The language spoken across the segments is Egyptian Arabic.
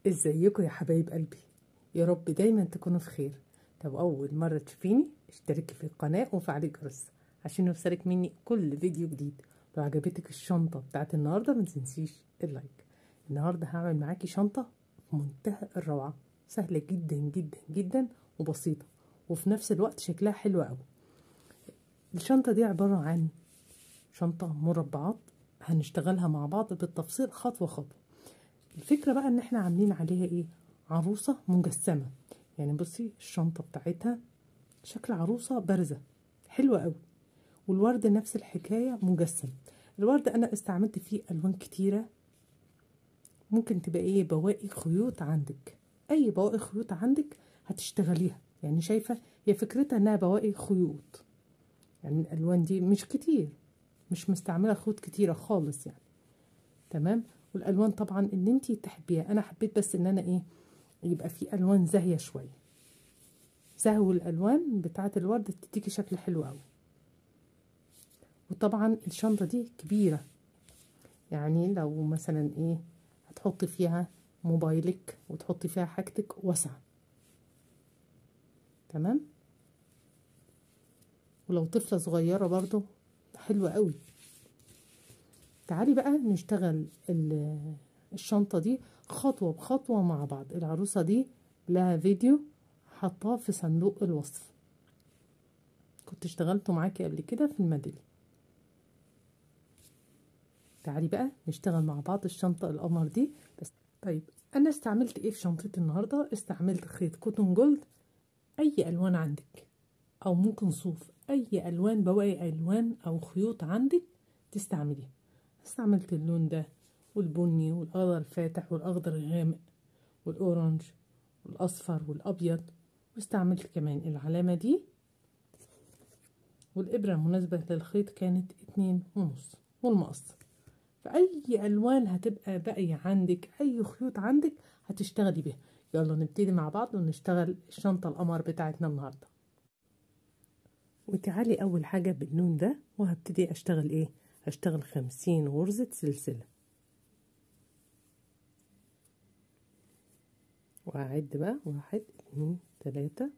ازيكم يا حبايب قلبي يا رب دايما تكونوا في خير لو اول مره تشوفيني اشتركي في القناه وفعلي الجرس عشان يوصلك مني كل فيديو جديد لو عجبتك الشنطه بتاعت النهارده ما تنسيش اللايك النهارده هعمل معاكي شنطه في منتهى الروعه سهله جدا جدا جدا وبسيطه وفي نفس الوقت شكلها حلو قوي الشنطه دي عباره عن شنطه مربعات هنشتغلها مع بعض بالتفصيل خطوه خطوه الفكرة بقى ان احنا عاملين عليها ايه عروسة مجسمة يعني بصي الشنطة بتاعتها شكل عروسة بارزة حلوة قوي والورد نفس الحكاية مجسم الورد انا استعملت فيه الوان كتيرة ممكن تبقى ايه بواقي خيوط عندك اي بواقي خيوط عندك هتشتغليها يعني شايفة هي فكرتها انها بواقي خيوط يعني الالوان دي مش كتير مش مستعملة خيوط كتيرة خالص يعني تمام والالوان طبعا اللي انت تحبيها انا حبيت بس ان انا ايه يبقى في الوان زاهيه شويه زهو الالوان بتاعه الورد تديكي شكل حلو قوي وطبعا الشنطه دي كبيره يعني لو مثلا ايه هتحطي فيها موبايلك وتحطي فيها حاجتك واسعه تمام ولو طفله صغيره برضو حلوه قوي تعالي بقى نشتغل الشنطة دي خطوة بخطوة مع بعض العروسة دي لها فيديو حطاه في صندوق الوصف كنت اشتغلته معاكي قبل كده في الميدالي تعالي بقى نشتغل مع بعض الشنطة القمر دي بس طيب انا استعملت ايه في شنطتي النهاردة استعملت خيط كوتون جولد اي الوان عندك او ممكن صوف اي الوان بواقي الوان او خيوط عندك تستعمليها استعملت اللون ده والبني والأخضر الفاتح والأخضر الغامق والأورنج والأصفر والأبيض واستعملت كمان العلامة دي والإبرة المناسبة للخيط كانت اتنين ونص والمقص فأي ألوان هتبقى باقية عندك أي خيوط عندك هتشتغلي بيها يلا نبتدي مع بعض ونشتغل الشنطة القمر بتاعتنا النهاردة وتعالي أول حاجة باللون ده وهبتدي أشتغل إيه هشتغل خمسين غرزة سلسلة وهعد بقى واحد اتنين تلاتة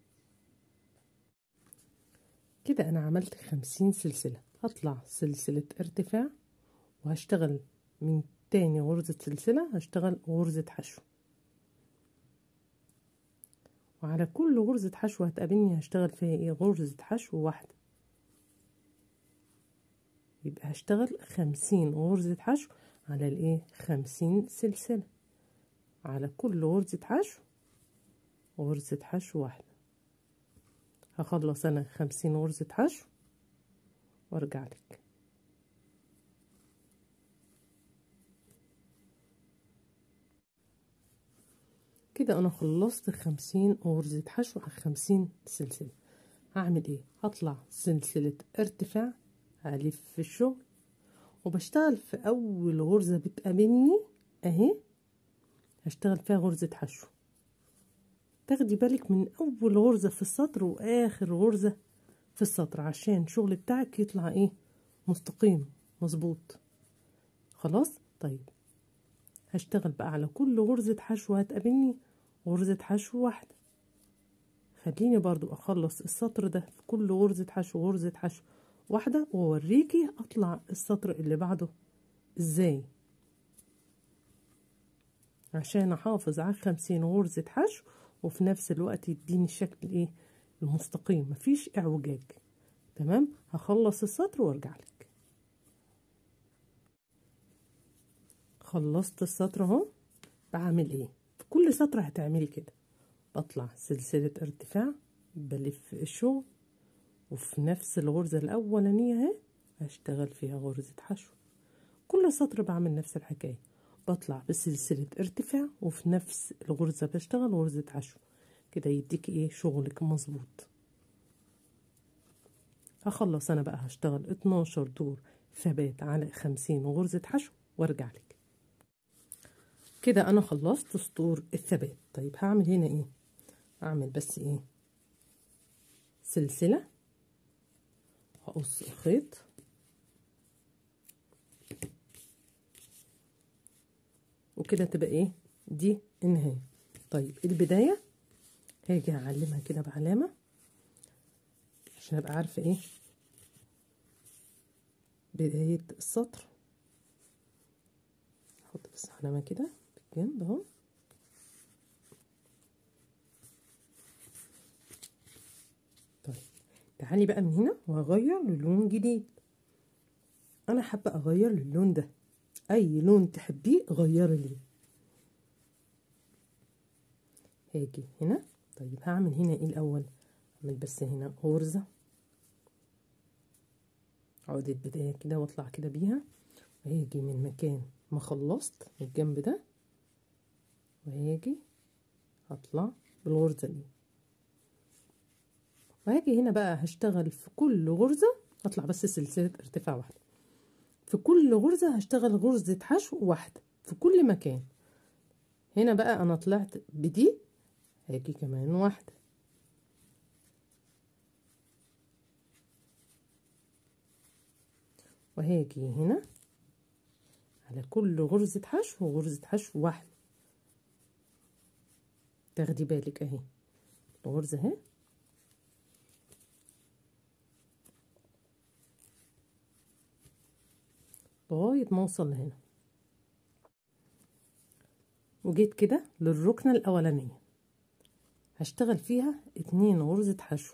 كده انا عملت خمسين سلسلة هطلع سلسلة ارتفاع وهشتغل من تاني غرزة سلسلة هشتغل غرزة حشو وعلى كل غرزة حشو هتقابلني هشتغل فيها ايه غرزة حشو واحدة يبقى هشتغل خمسين غرزة حشو على الايه خمسين سلسلة على كل غرزة حشو غرزة حشو واحدة هخلص انا خمسين غرزة حشو وارجع لك كده انا خلصت خمسين غرزة حشو على خمسين سلسلة هعمل ايه هطلع سلسلة ارتفاع هلف في الشغل وبشتغل في اول غرزة بتقابلني اهي هشتغل فيها غرزة حشو تاخدي بالك من اول غرزة في السطر واخر غرزة في السطر عشان الشغل بتاعك يطلع ايه مستقيم مظبوط خلاص طيب هشتغل بقى على كل غرزة حشو هتقابلني غرزة حشو واحدة خليني برضو اخلص السطر ده في كل غرزة حشو غرزة حشو واحدة واوريكي اطلع السطر اللي بعده ازاي عشان احافظ على خمسين غرزة حشو وفي نفس الوقت يديني الشكل ايه المستقيم مفيش اعوجاج تمام هخلص السطر وارجع لك خلصت السطر اهو بعمل ايه في كل سطر هتعملي كده بطلع سلسلة ارتفاع بلف الشغل وفي نفس الغرزة الأولانية اهي هشتغل فيها غرزة حشو كل سطر بعمل نفس الحكاية بطلع بسلسلة ارتفاع وفي نفس الغرزة بشتغل غرزة حشو كده يديك ايه شغلك مظبوط هخلص انا بقى هشتغل اتناشر دور ثبات على خمسين غرزة حشو وارجع لك كده انا خلصت سطور الثبات طيب هعمل هنا ايه هعمل بس ايه سلسلة هقص الخيط وكده تبقى ايه دي النهاية طيب البداية هاجي هعلمها كده بعلامة عشان ابقى عارفة ايه بداية السطر احط بس علامة كده بالجنب اهو طيب تعالي بقى من هنا وهغير للون جديد انا حابة اغير للون ده اي لون تحبيه غيري ليه هاجي هنا طيب هعمل هنا ايه الاول اعمل بس هنا غرزة عقدة بداية كده واطلع كده بيها وهاجي من مكان ما خلصت من الجنب ده وهاجي هطلع بالغرزة دي وهاجي هنا بقى هشتغل في كل غرزة هطلع بس سلسلة ارتفاع واحدة في كل غرزة هشتغل غرزة حشو واحدة في كل مكان هنا بقى انا طلعت بدي هاجي كمان واحدة وهاجي هنا على كل غرزة حشو غرزة حشو واحدة تاخدي بالك اهي الغرزة اهي لغاية ما اوصل لهنا وجيت كده للركنة الأولانية هشتغل فيها اتنين غرزة حشو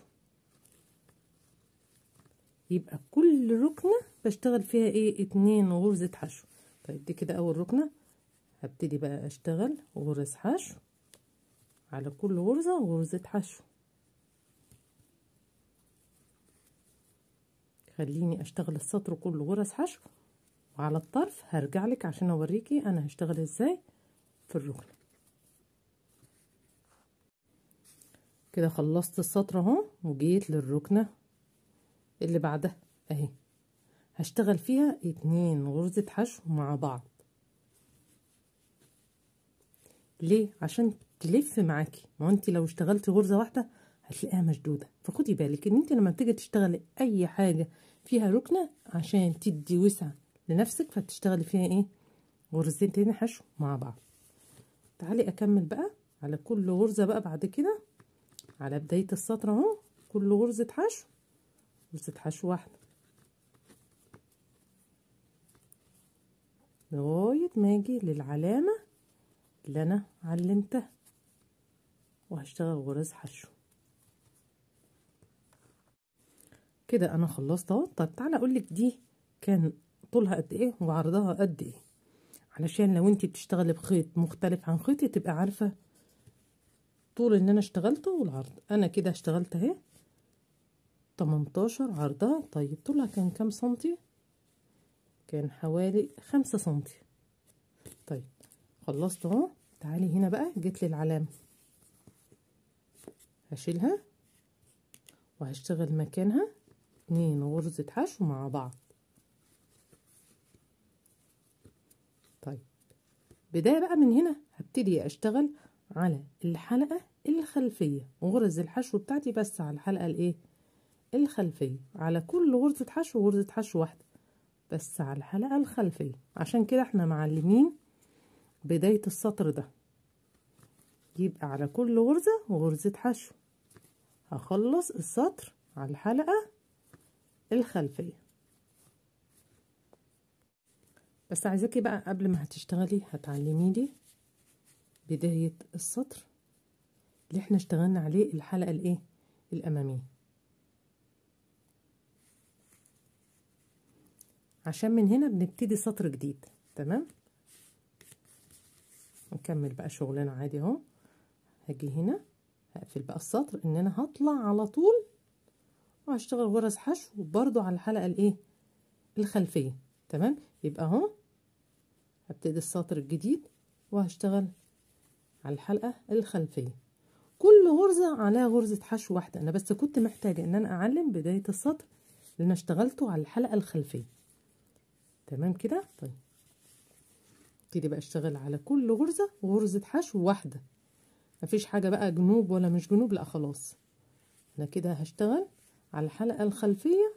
يبقى كل ركنة بشتغل فيها ايه اتنين غرزة حشو طيب دي كده أول ركنة هبتدي بقى أشتغل غرز حشو على كل غرزة غرزة حشو خليني أشتغل السطر كله غرز حشو وعلى الطرف هرجع لك عشان اوريكي انا هشتغل ازاي في الركن كده خلصت السطر اهو وجيت للركنه اللي بعدها اهي هشتغل فيها اتنين غرزه حشو مع بعض ليه عشان تلف معاكي ما انت لو اشتغلتي غرزه واحده هتلاقيها مشدوده فخدي بالك ان انت لما تيجي تشتغلي اي حاجه فيها ركنه عشان تدي وسع لنفسك فتشتغلي فيها ايه غرزتين حشو مع بعض تعالي اكمل بقى على كل غرزه بقى بعد كده على بدايه السطر اهو كل غرزه حشو غرزه حشو واحده لغايه ما اجي للعلامه اللي انا علمتها وهشتغل غرز حشو كده انا خلصت اهو طب تعالى اقول لك دي كان طولها قد ايه وعرضها قد ايه علشان لو انت بتشتغلي بخيط مختلف عن خيطي تبقى عارفه طول ان انا اشتغلته والعرض انا كده اشتغلت اهي 18 عرضها طيب طولها كان كام سنتي كان حوالي خمسة سنتي طيب خلصت اهو تعالي هنا بقى جيت لي العلامه هشيلها وهشتغل مكانها اتنين غرزة حشو مع بعض طيب بداية بقى من هنا هبتدي اشتغل على الحلقة الخلفية غرز الحشو بتاعتي بس على الحلقة الايه الخلفية على كل غرزة حشو غرزة حشو واحدة بس على الحلقة الخلفية عشان كده احنا معلمين بداية السطر ده يبقى على كل غرزة غرزة حشو هخلص السطر على الحلقة الخلفية بس عايزاكي بقى قبل ما هتشتغلي هتعلمي لي بداية السطر اللي احنا اشتغلنا عليه الحلقة الايه الامامية عشان من هنا بنبتدي سطر جديد تمام نكمل بقى شغلنا عادي اهو هاجي هنا هقفل بقى السطر ان انا هطلع على طول وهشتغل غرز حشو برضو على الحلقة الايه الخلفية تمام يبقى اهو هبتدي السطر الجديد وهشتغل على الحلقة الخلفية كل غرزة عليها غرزة حشو واحدة انا بس كنت محتاجة ان انا اعلم بداية السطر اللي انا اشتغلته على الحلقة الخلفية تمام كده طيب ابتدي بقى اشتغل على كل غرزة غرزة حشو واحدة مفيش حاجة بقى جنوب ولا مش جنوب لا خلاص انا كده هشتغل على الحلقة الخلفية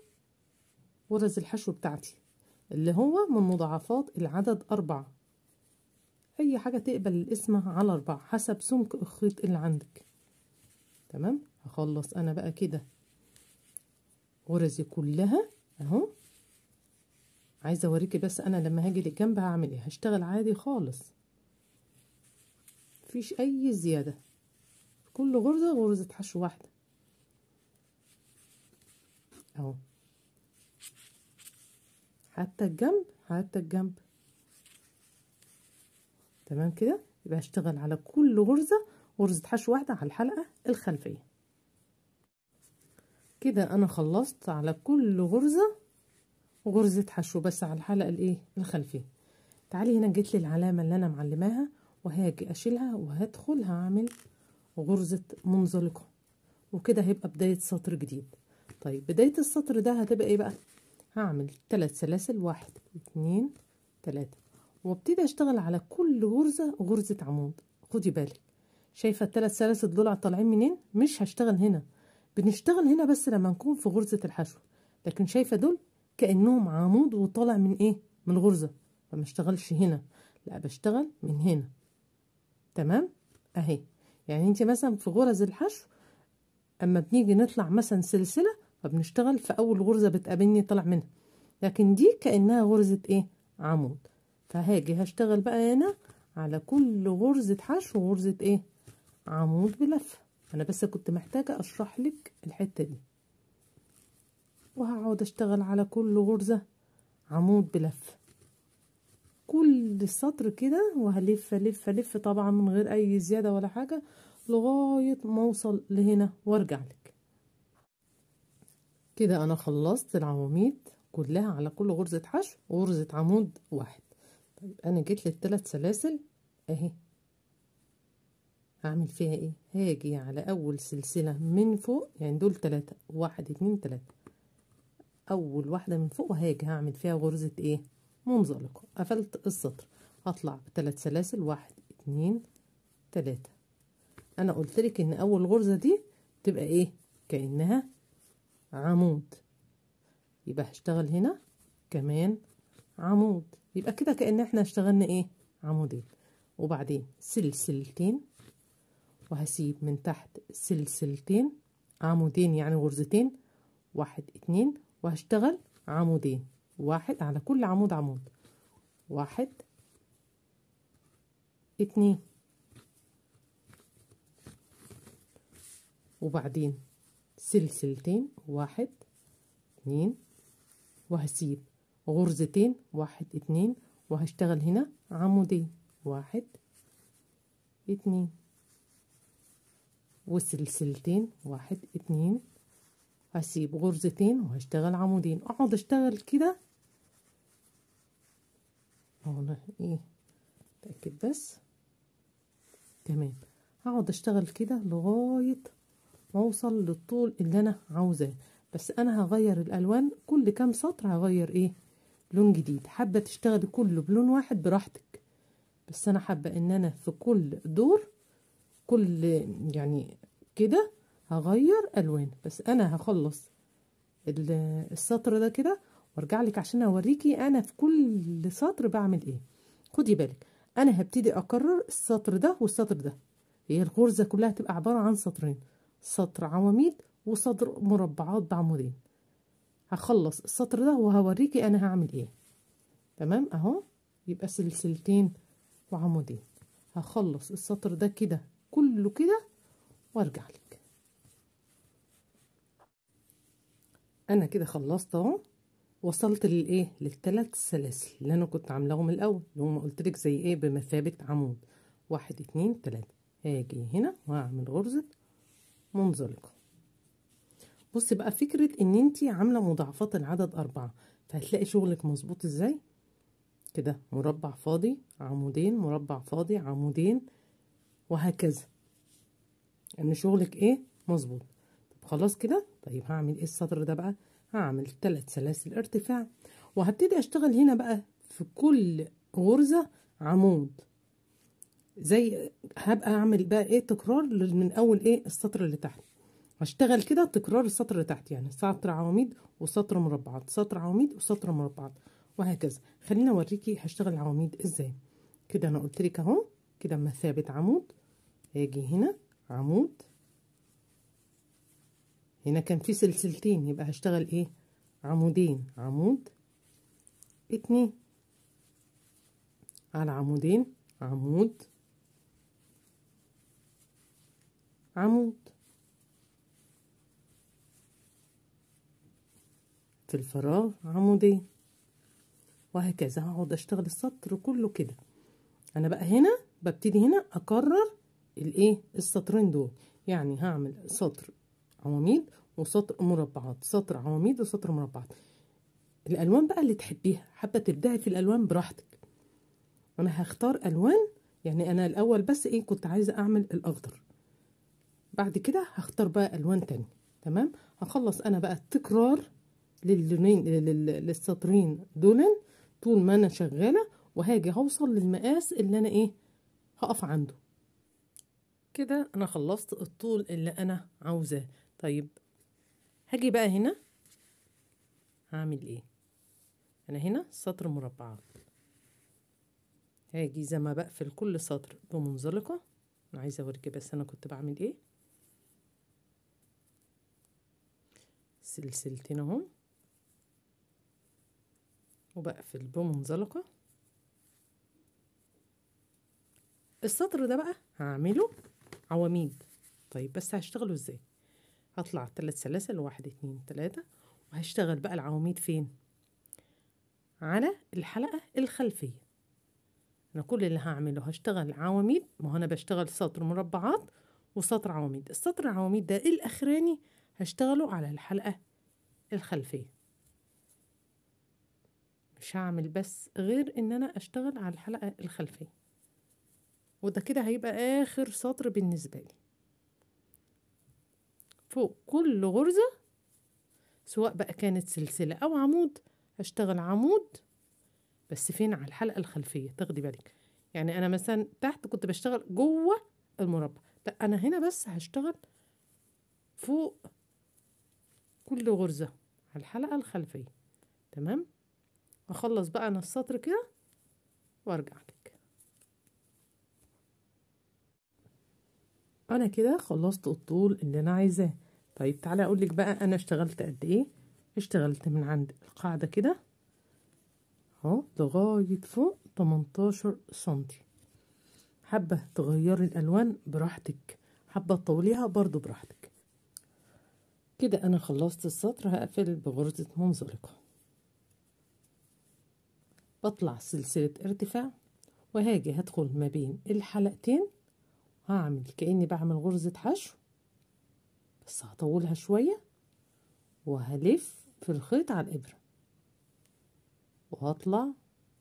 غرز الحشو بتاعتي اللي هو من مضاعفات العدد أربعة اي حاجة تقبل القسمة على اربعة حسب سمك الخيط اللي عندك تمام هخلص انا بقى كده غرزي كلها اهو عايزه اوريكي بس انا لما هاجي للجنب هعمل ايه هشتغل عادي خالص مفيش اي زياده كل غرزه غرزه حشو واحده اهو حتى الجنب حتى الجنب تمام كده يبقى هشتغل على كل غرزه غرزه حشو واحده على الحلقه الخلفيه كده انا خلصت على كل غرزه غرزة حشو بس على الحلقة الايه الخلفية تعالي هنا جيت لي العلامة اللي انا معلماها وهاجي اشيلها وهدخل هعمل غرزة منزلقة وكده هيبقى بداية سطر جديد طيب بداية السطر ده هتبقى ايه بقى هعمل ثلاث سلاسل واحد اتنين تلاتة وابتدي اشتغل على كل غرزة غرزة عمود خدي بالك شايفة الثلاث سلاسل دول طالعين منين مش هشتغل هنا بنشتغل هنا بس لما نكون في غرزة الحشو لكن شايفة دول كأنهم عمود وطالع من ايه من الغرزة فما اشتغلش هنا لا بشتغل من هنا تمام اهي يعني انت مثلا في غرز الحشو اما بنيجي نطلع مثلا سلسلة فبنشتغل في اول غرزة بتقابلني طلع منها لكن دي كأنها غرزة ايه عمود فهاجي هشتغل بقى هنا على كل غرزة حشو وغرزة ايه عمود بلفة انا بس كنت محتاجة اشرح لك الحتة دي وهقعد اشتغل على كل غرزة عمود بلف كل سطر كده وهلف الف الف طبعا من غير اي زيادة ولا حاجة لغاية ما اوصل لهنا وارجع لك كده انا خلصت العواميد كلها على كل غرزة حشو وغرزة عمود واحد طيب انا جيت للثلاث سلاسل اهي هعمل فيها ايه هاجي على اول سلسلة من فوق يعني دول تلاتة واحد اتنين تلاتة اول واحده من فوق وهاجي هعمل فيها غرزه ايه منزلقه قفلت السطر هطلع بثلاث سلاسل واحد اتنين تلاته انا قلت لك ان اول غرزه دي تبقى ايه كانها عمود يبقى هشتغل هنا كمان عمود يبقى كده كأن احنا اشتغلنا ايه عمودين وبعدين سلسلتين وهسيب من تحت سلسلتين عمودين يعني غرزتين واحد اتنين وهشتغل عمودين واحد على كل عمود عمود واحد اتنين وبعدين سلسلتين واحد اتنين وهسيب غرزتين واحد اتنين وهشتغل هنا عمودين واحد اتنين وسلسلتين واحد اتنين هسيب غرزتين وهشتغل عمودين اقعد اشتغل كده اهو ايه اتاكد بس تمام هقعد اشتغل كده لغايه ما اوصل للطول اللي انا عاوزاه بس انا هغير الالوان كل كام سطر هغير ايه لون جديد حابه تشتغلي كله بلون واحد براحتك بس انا حابه ان انا في كل دور كل يعني كده هغير الوان بس انا هخلص السطر ده كده وارجع لك عشان اوريكي انا في كل سطر بعمل ايه خدي بالك انا هبتدي اكرر السطر ده والسطر ده هي الغرزه كلها تبقى عباره عن سطرين سطر عواميد وسطر مربعات بعمودين هخلص السطر ده وهوريكي انا هعمل ايه تمام اهو يبقى سلسلتين وعمودين هخلص السطر ده كده كله كده وارجع لك انا كده خلصت اهو وصلت للايه للثلاث سلاسل اللي انا كنت عاملاهم الاول اللي هم قلت لك زي ايه بمثابه عمود واحد اتنين تلاته هاجي هنا وهعمل غرزه منزلقه بصي بقى فكره ان انتي عامله مضاعفات العدد اربعه فهتلاقي شغلك مظبوط ازاي كده مربع فاضي عمودين مربع فاضي عمودين وهكذا ان يعني شغلك ايه مظبوط طب خلاص كده طيب هعمل ايه السطر ده بقى هعمل ثلاث سلاسل ارتفاع وهبتدي اشتغل هنا بقى في كل غرزة عمود زي هبقى اعمل بقى ايه تكرار من اول ايه السطر اللي تحت هشتغل كده تكرار السطر اللي تحت يعني سطر عواميد وسطر مربعات سطر عواميد وسطر مربعات وهكذا خليني اوريكي هشتغل العواميد ازاي كده انا قلت لك اهو كده اما ثابت عمود هاجي هنا عمود هنا كان في سلسلتين يبقى هشتغل ايه عمودين عمود اتنين على عمودين عمود عمود في الفراغ عمودين وهكذا هقعد اشتغل السطر كله كده انا بقى هنا ببتدي هنا اكرر الايه السطرين دول يعني هعمل سطر عواميد وسطر مربعات سطر عواميد وسطر مربعات الالوان بقى اللي تحبيها حابه تبدعي في الالوان براحتك انا هختار الوان يعني انا الاول بس ايه كنت عايزه اعمل الاخضر بعد كده هختار بقى الوان تانية تمام هخلص انا بقى التكرار للونين للسطرين دولا طول ما انا شغاله وهاجي هوصل للمقاس اللي انا ايه هقف عنده كده انا خلصت الطول اللي انا عاوزاه طيب هاجي بقى هنا هعمل ايه انا هنا سطر مربعات هاجي زي ما بقفل كل سطر بمنزلقه انا عايزه اوريكي بس انا كنت بعمل ايه سلسلتين اهو وبقفل بمنزلقه السطر ده بقى هعمله عواميد طيب بس هشتغله ازاي هطلع ثلاث سلاسل واحد اتنين تلاتة وهشتغل بقى العواميد فين على الحلقة الخلفية انا كل اللي هعمله هشتغل عواميد ما هو انا بشتغل سطر مربعات وسطر عواميد السطر العواميد ده الاخراني هشتغله على الحلقة الخلفية مش هعمل بس غير ان انا اشتغل على الحلقة الخلفية وده كده هيبقى اخر سطر بالنسبة لي فوق كل غرزة سواء بقى كانت سلسلة او عمود هشتغل عمود بس فين على الحلقة الخلفية تاخدي بالك يعني انا مثلا تحت كنت بشتغل جوه المربع لا انا هنا بس هشتغل فوق كل غرزة على الحلقة الخلفية تمام اخلص بقى انا السطر كده وارجع لك انا كده خلصت الطول اللي انا عايزاه طيب تعالى اقول لك بقى انا اشتغلت قد ايه اشتغلت من عند القاعدة كده اهو لغاية فوق 18 سنتي حابة تغيري الالوان براحتك حابة تطوليها برضو براحتك كده انا خلصت السطر هقفل بغرزة منزلقة بطلع سلسلة ارتفاع وهاجي هدخل ما بين الحلقتين هعمل كأني بعمل غرزة حشو بس هطولها شوية وهلف في الخيط على الإبرة وهطلع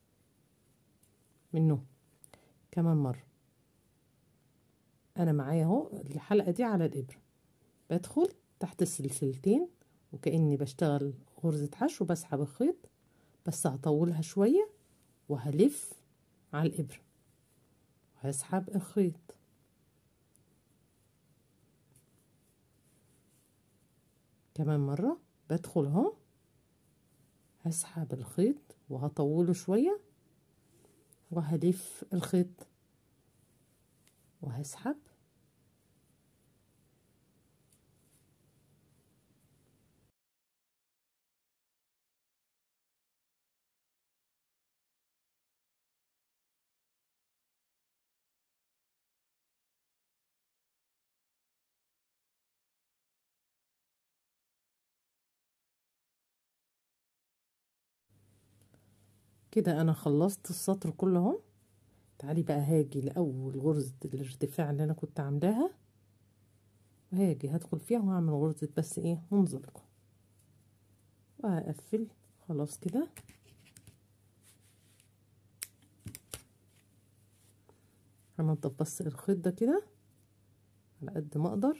منه كمان مرة أنا معايا اهو الحلقة دي على الإبرة بدخل تحت السلسلتين وكأني بشتغل غرزة حشو بسحب الخيط بس هطولها شوية وهلف على الإبرة وهسحب الخيط كمان مرة بدخل اهو هسحب الخيط وهطوله شوية وهلف الخيط وهسحب كده انا خلصت السطر كله اهو تعالي بقى هاجي لاول غرزة الارتفاع اللي انا كنت عاملاها وهاجي هدخل فيها وهعمل غرزة بس ايه منزلقة وهقفل خلاص كده هنضف بس الخيط ده كده على قد ما اقدر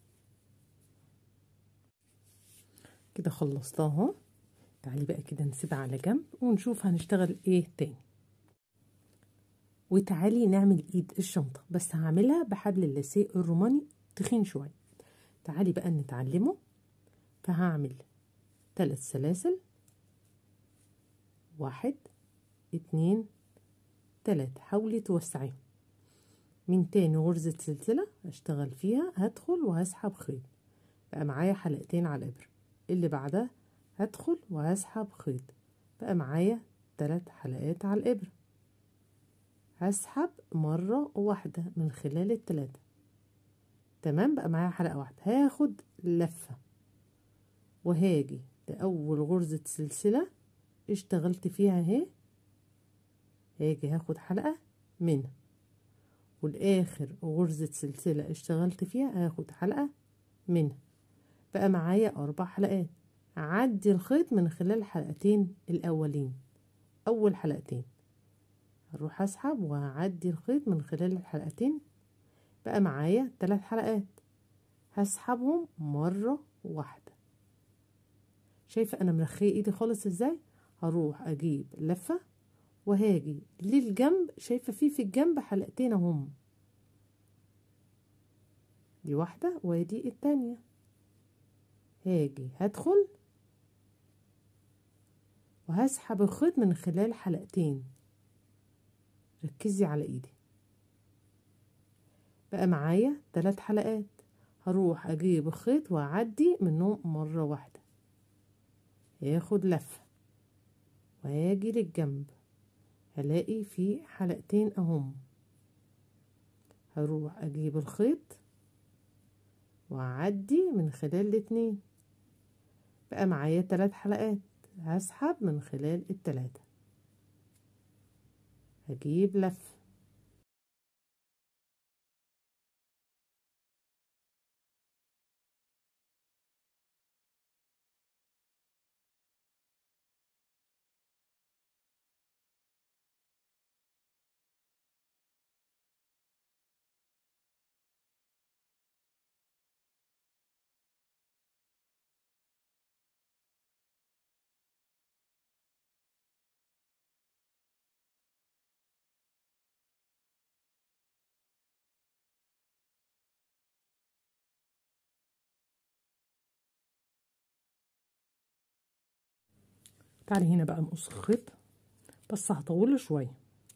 كده خلصتها اهو تعالي بقى كده نسيبها على جنب ونشوف هنشتغل ايه تاني وتعالي نعمل ايد الشنطة بس هعملها بحبل اللاسيه الروماني تخين شوية تعالي بقى نتعلمه فهعمل ثلاث سلاسل واحد اتنين تلاتة حاولي توسعيهم من تاني غرزة سلسلة هشتغل فيها هدخل وهسحب خيط بقى معايا حلقتين على الإبرة اللي بعدها هدخل وهسحب خيط بقى معايا تلات حلقات على الإبرة هسحب مرة واحدة من خلال التلاتة تمام بقى معايا حلقة واحدة هاخد لفة وهاجي لأول غرزة سلسلة اشتغلت فيها اهي هاجي هاخد حلقة منها والآخر غرزة سلسلة اشتغلت فيها هاخد حلقة منها بقى معايا أربع حلقات أعدي الخيط من خلال الحلقتين الأولين أول حلقتين هروح أسحب وهعدي الخيط من خلال الحلقتين بقى معايا ثلاث حلقات هسحبهم مرة واحدة شايفة أنا مرخية إيدي خالص إزاي هروح أجيب لفة وهاجي للجنب شايفة فيه في الجنب حلقتين اهم دي واحدة وادي التانية هاجي هدخل وهسحب الخيط من خلال حلقتين ركزي على ايدي بقى معايا ثلاث حلقات هروح اجيب الخيط واعدي منهم مرة واحدة هاخد لفة وهاجي للجنب هلاقي في حلقتين اهم هروح اجيب الخيط واعدي من خلال الاتنين بقى معايا تلات حلقات هسحب من خلال التلاتة هجيب لف تعالي هنا بقى نقص الخيط بس هطوله شويه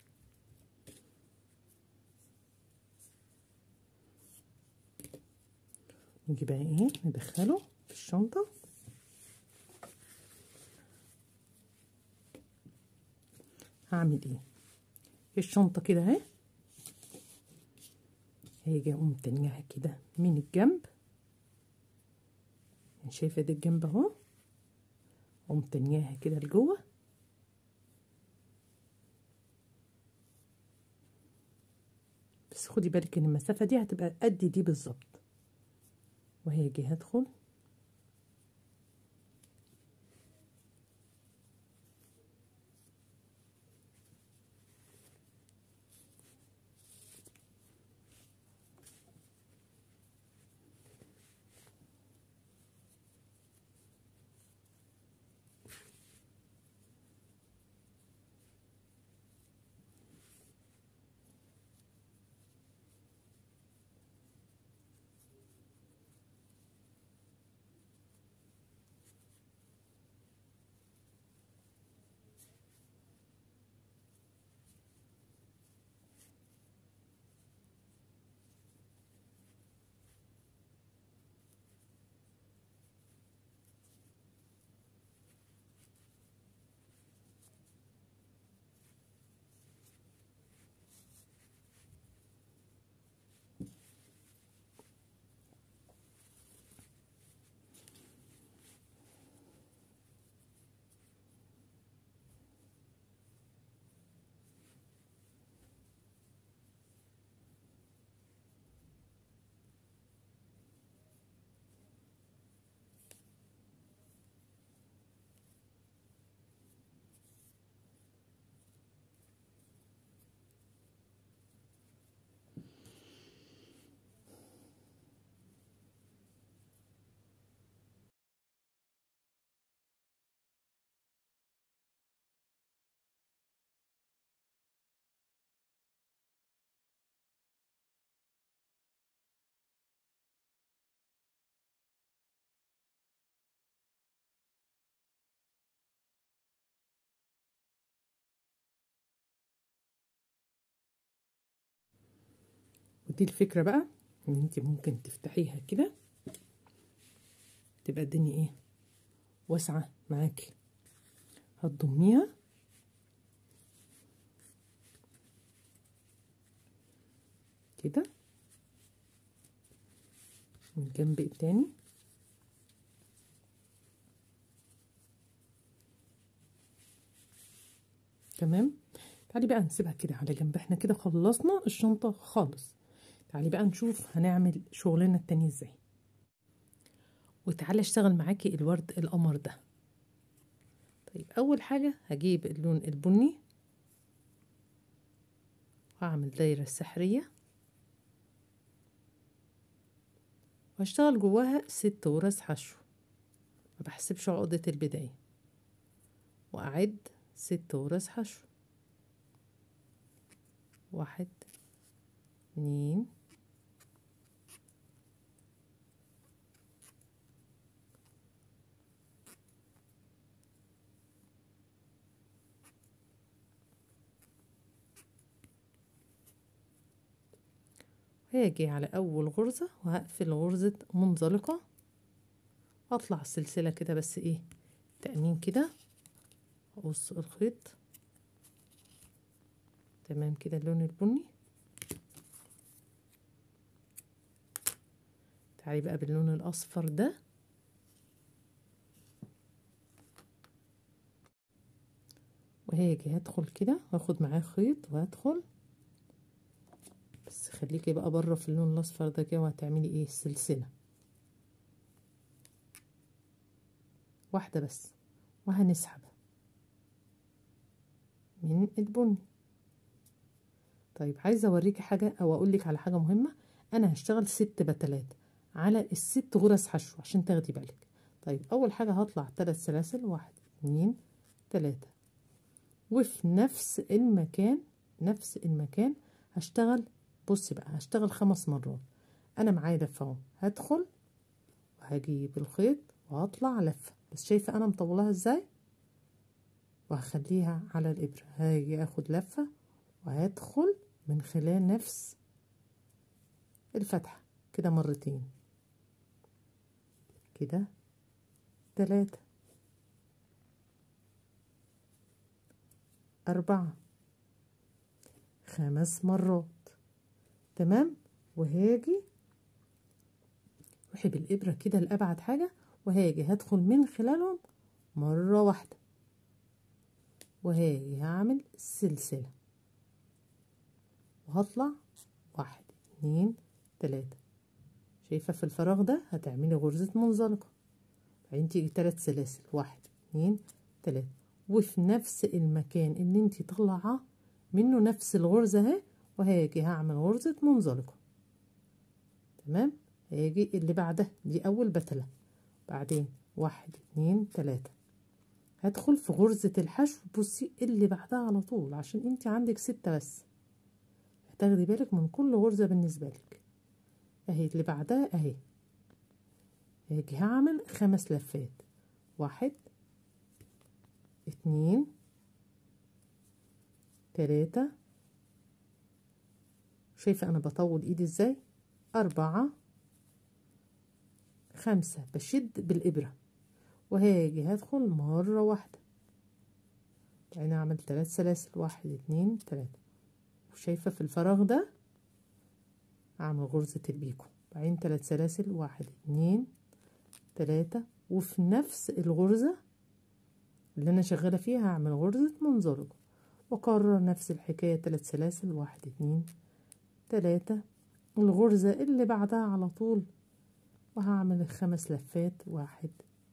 نيجي بقى ايه ندخله في الشنطه هعمل ايه الشنطه كده اهي هاجي اقوم تانيها كده من الجنب شايفه دي الجنب اهو اقوم تانياها كده لجوه بس خدي بالك ان المسافه دي هتبقى قد دي بالظبط وهاجي هدخل ودي الفكرة بقى ان انت ممكن تفتحيها كده تبقى الدنيا ايه واسعة معاكي هتضميها كده من الجنب التاني تمام تعالي بقى نسيبها كده على جنب احنا كده خلصنا الشنطة خالص تعالي بقى نشوف هنعمل شغلنا التاني ازاي وتعالى اشتغل معاكي الورد القمر ده طيب اول حاجة هجيب اللون البني وهعمل دايرة سحرية وهشتغل جواها ست غرز حشو ما بحسبش عقدة البداية وأعد ست غرز حشو واحد اتنين هاجي على أول غرزة وهقفل غرزة منزلقة واطلع السلسلة كده بس ايه تأمين كده اقص الخيط تمام كده اللون البني تعالي بقى باللون الأصفر ده وهاجي هدخل كده واخد معاه خيط وهدخل بس خليكي بقى بره في اللون الاصفر ده كده وهتعملي ايه سلسله واحده بس وهنسحب من البني طيب عايزه اوريكي حاجه او اقول لك على حاجه مهمه انا هشتغل ست بتلات على الست غرز حشو عشان تاخدي بالك طيب اول حاجه هطلع ثلاث سلاسل واحد اتنين تلاته وفي نفس المكان نفس المكان هشتغل بصي بقى هشتغل خمس مرات انا معايا لفه اهو هدخل وهجيب الخيط وهطلع لفه بس شايفه انا مطولها ازاي وهخليها على الابره هاجي اخد لفه وهدخل من خلال نفس الفتحه كده مرتين كده تلاتة أربعة خمس مرات تمام وهاجي روحي بالإبرة كده لأبعد حاجة وهاجي هدخل من خلالهم مرة واحدة وهاجي هعمل سلسلة وهطلع واحد اتنين تلاتة شايفة في الفراغ ده هتعملي غرزة منزلقة بعدين تيجي تلات سلاسل واحد اتنين تلاتة وفي نفس المكان اللي انتي طالعة منه نفس الغرزة اهي وهاجي هعمل غرزة منزلقة تمام هاجي اللي بعدها دي أول بتلة بعدين واحد اتنين تلاتة هدخل في غرزة الحشو بصي اللي بعدها على طول عشان انت عندك ستة بس هتاخدي بالك من كل غرزة بالنسبة لك اهي اللي بعدها اهي هاجي هعمل خمس لفات واحد اتنين تلاتة شايفة أنا بطول إيدي إزاي أربعة خمسة بشد بالإبرة وهاجي هدخل مرة واحدة بعدين أعمل تلات سلاسل واحد اتنين تلاتة وشايفة في الفراغ ده أعمل غرزة البيكو بعدين تلات سلاسل واحد اتنين تلاتة وفي نفس الغرزة اللي أنا شغالة فيها هعمل غرزة منزلقة وأكرر نفس الحكاية تلات سلاسل واحد اتنين تلاتة الغرزة اللي بعدها على طول وهعمل الخمس لفات واحد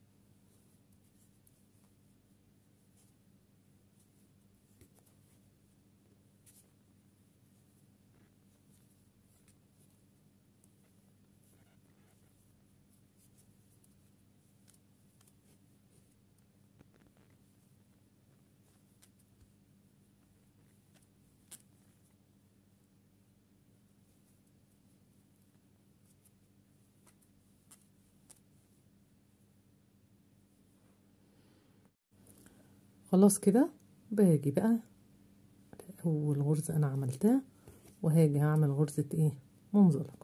خلاص كده باجي بقى اول غرزة انا عملتها وهاجي هعمل غرزة ايه منزلقة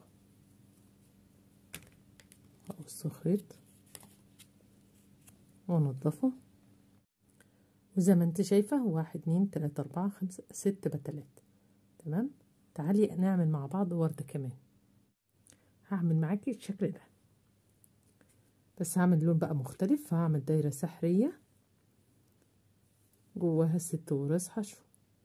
هقص الخيط وانضفه وزي ما انت شايفة واحد اتنين تلاتة اربعة خمسة ست بتلات تمام تعالي نعمل مع بعض وردة كمان هعمل معاكي الشكل ده بس هعمل لون بقى مختلف هعمل دايرة سحرية جواها ست غراز حشو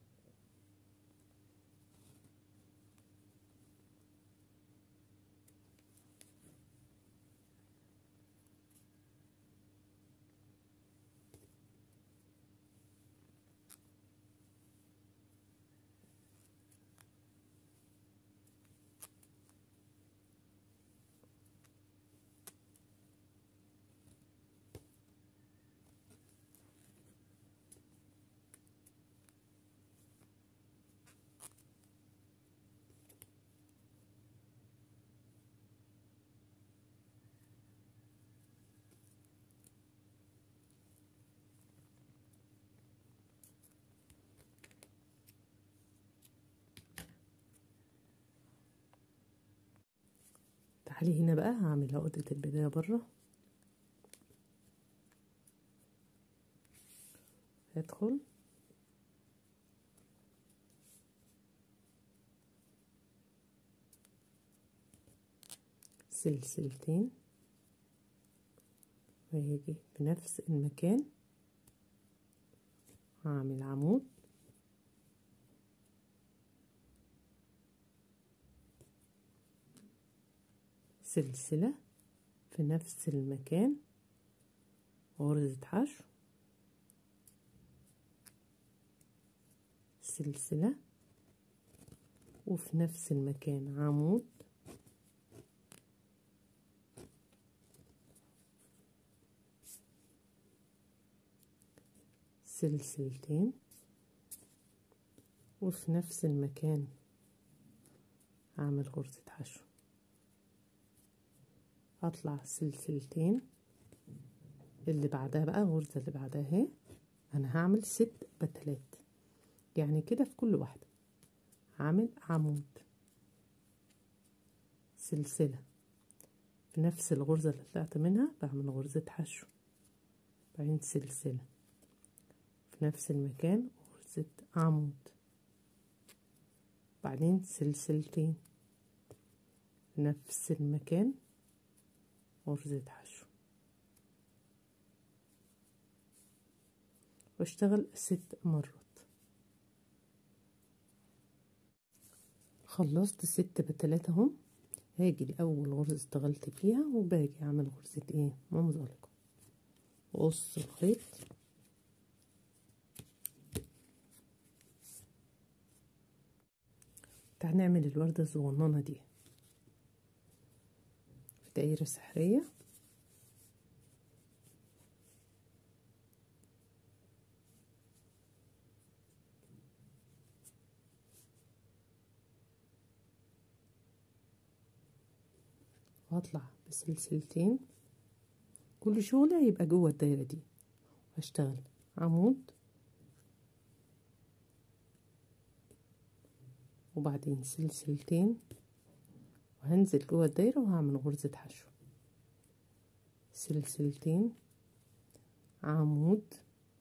تعالي هنا بقى هعمل عقدة البداية بره هدخل سلسلتين وهيجي في نفس المكان هعمل عمود سلسلة في نفس المكان غرزة حشو سلسلة وفي نفس المكان عمود سلسلتين وفي نفس المكان اعمل غرزة حشو اطلع سلسلتين اللي بعدها بقى الغرزة اللي بعدها اهي انا هعمل ست بتلات يعني كده في كل واحدة هعمل عمود سلسلة في نفس الغرزة اللي طلعت منها بعمل غرزة حشو بعدين سلسلة في نفس المكان غرزة عمود بعدين سلسلتين في نفس المكان غرزة حشو واشتغل ست مرات خلصت ست بتلاتة اهم هاجي لأول غرزة اشتغلت فيها وباجي اعمل غرزة ايه منزلقة وقص الخيط تعال نعمل الوردة الصغننة دي في دايرة سحرية وهطلع بسلسلتين كل شغلي هيبقى جوه الدايرة دي هشتغل عمود وبعدين سلسلتين وهنزل جوه الدايرة وهعمل غرزة حشو سلسلتين عمود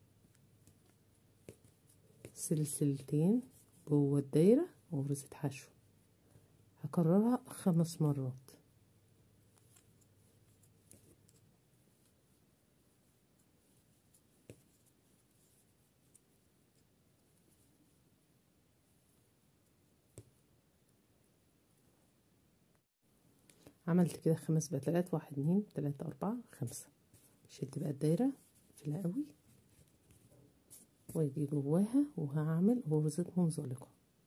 سلسلتين جوه الدايرة غرزة حشو هكررها خمس مرات عملت كده خمس بتلات واحد اتنين تلاتة اربعة خمسة شد بقى الدايرة في قوي واجي جواها وهعمل غرزة منزلقة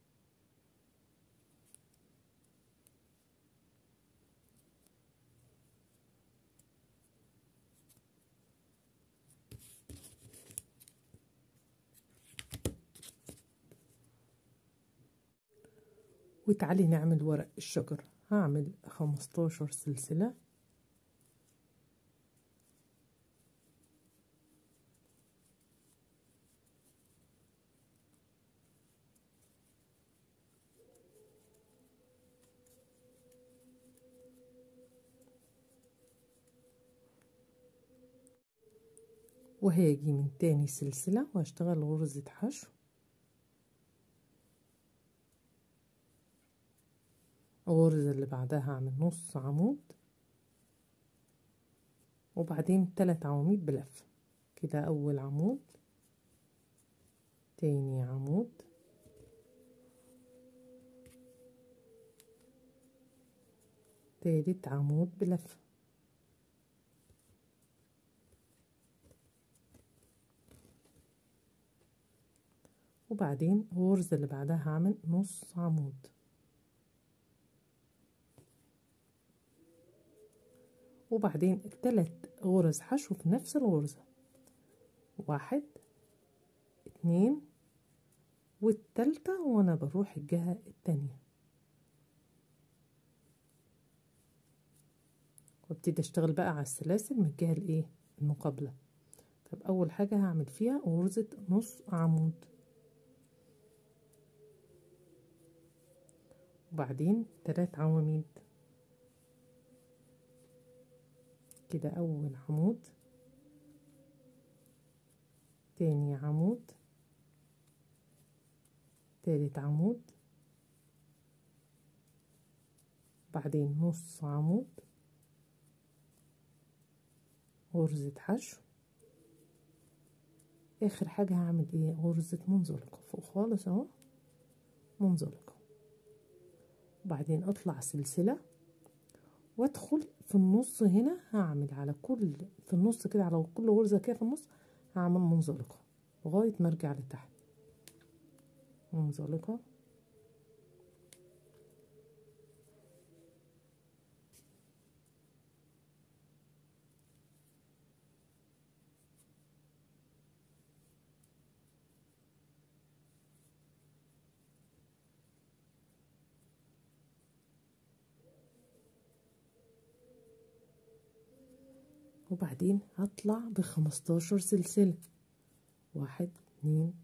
وتعالي نعمل ورق الشجر هعمل خمستاشر سلسلة وهاجي من تاني سلسلة وهشتغل غرزة حشو الغرزة اللي بعدها هعمل نص عمود وبعدين تلات عواميد بلف كده أول عمود تاني عمود تالت عمود بلف وبعدين الغرزة اللي بعدها هعمل نص عمود وبعدين التلات غرز حشو في نفس الغرزة واحد اتنين والتالتة وانا بروح الجهة التانية وابتدي اشتغل بقى على السلاسل من الجهة الايه المقابلة طب اول حاجة هعمل فيها غرزة نص عمود وبعدين تلات عواميد كده اول عمود تاني عمود تالت عمود بعدين نص عمود غرزة حشو اخر حاجة هعمل ايه غرزة منزلقة فوق خالص اهو منزلقة وبعدين اطلع سلسلة وادخل في النص هنا هعمل على كل في النص كده على كل غرزة كده في النص هعمل منزلقة لغاية ما ارجع لتحت منزلقة وبعدين هطلع بخمستاشر سلسلة واحد اتنين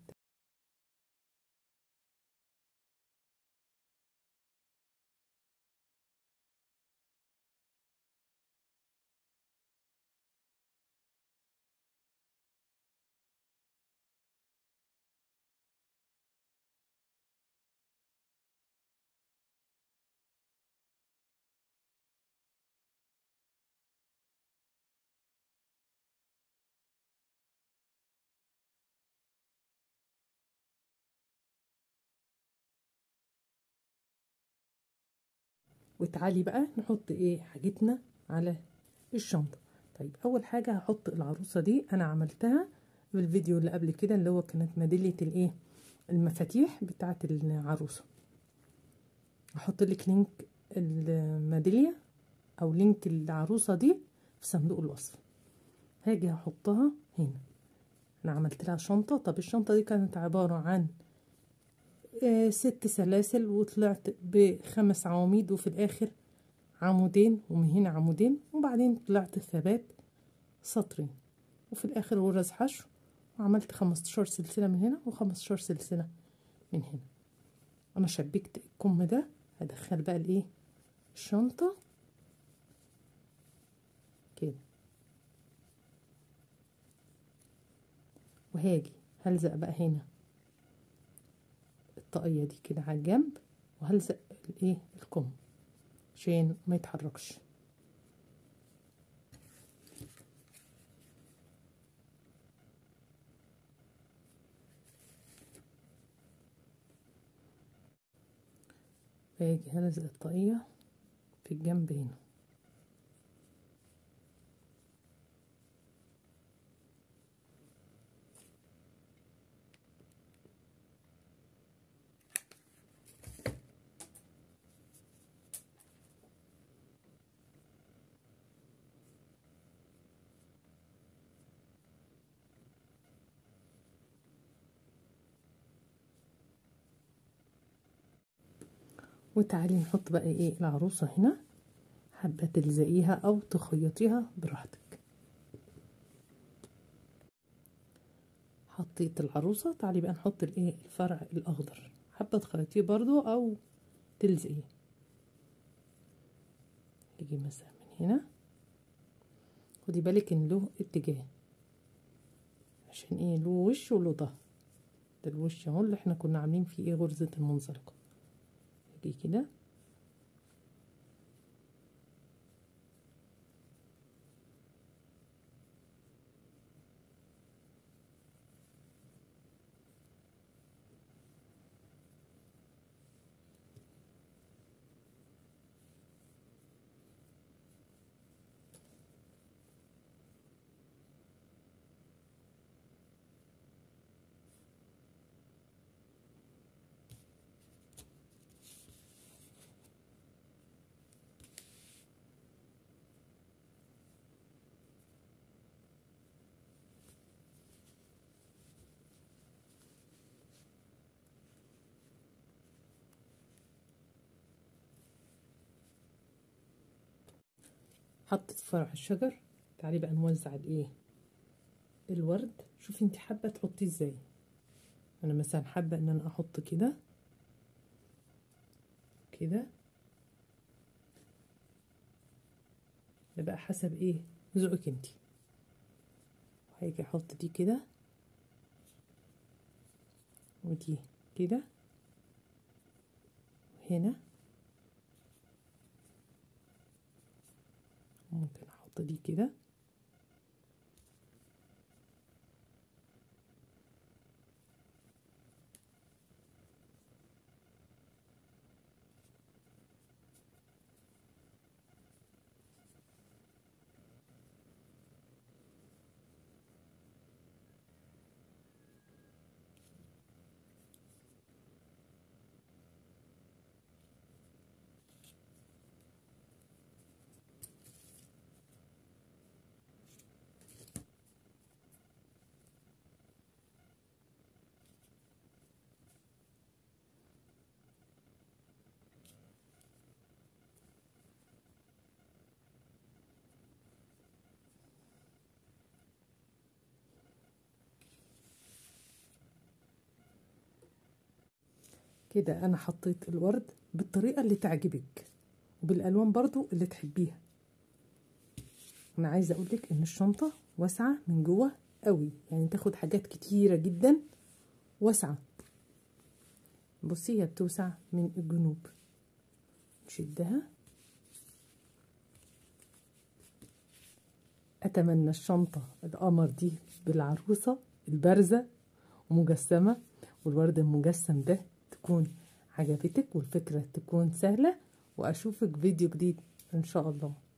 وتعالي بقى نحط ايه حاجتنا على الشنطة طيب اول حاجة هحط العروسة دي انا عملتها في الفيديو اللي قبل كده اللي هو كانت ميدالية الايه المفاتيح بتاعة العروسة هحط لك لينك الميدالية او لينك العروسة دي في صندوق الوصف هاجي هحطها هنا انا عملت لها شنطة طب الشنطة دي كانت عبارة عن آه ست سلاسل وطلعت بخمس عواميد وفي الاخر عمودين ومن هنا عمودين وبعدين طلعت ثبات سطرين وفي الاخر غرز حشو وعملت خمستاشر سلسلة من هنا وخمستاشر سلسلة من هنا انا شبكت الكم ده هدخل بقى الايه الشنطة كده وهاجي هلزق بقى هنا الطاقية دي كده على الجنب وهلزق الايه الكم عشان ما يتحركش باجي هلزق الطاقية في الجنب هنا وتعالي نحط بقى ايه العروسة هنا حابة تلزقيها او تخيطيها براحتك حطيت العروسة تعالي بقى نحط الايه الفرع الاخضر حابة تخيطيه برضو او تلزقيه يجي مثلا من هنا خدي بالك ان له اتجاه عشان ايه له وش وله ظهر ده الوش اهو اللي احنا كنا عاملين فيه ايه غرزة المنزلقة اجي كده حطت فرع الشجر تعالي بقى نوزع الايه الورد شوفي انت حابه تحطيه ازاي انا مثلا حابه ان انا احط كده كده ده بقى حسب ايه ذوقك انت وهيجي احط دي كده ودي كده هنا ممكن احط دي كده كده انا حطيت الورد بالطريقة اللي تعجبك وبالالوان برضو اللي تحبيها انا عايزة اقولك ان الشنطة واسعة من جوه قوي يعني تاخد حاجات كتيرة جدا واسعة بصي هي بتوسع من الجنوب نشدها اتمنى الشنطة القمر دي بالعروسة البارزة ومجسمة والورد المجسم ده تكون عجبتك والفكرة تكون سهلة وأشوفك فيديو جديد إن شاء الله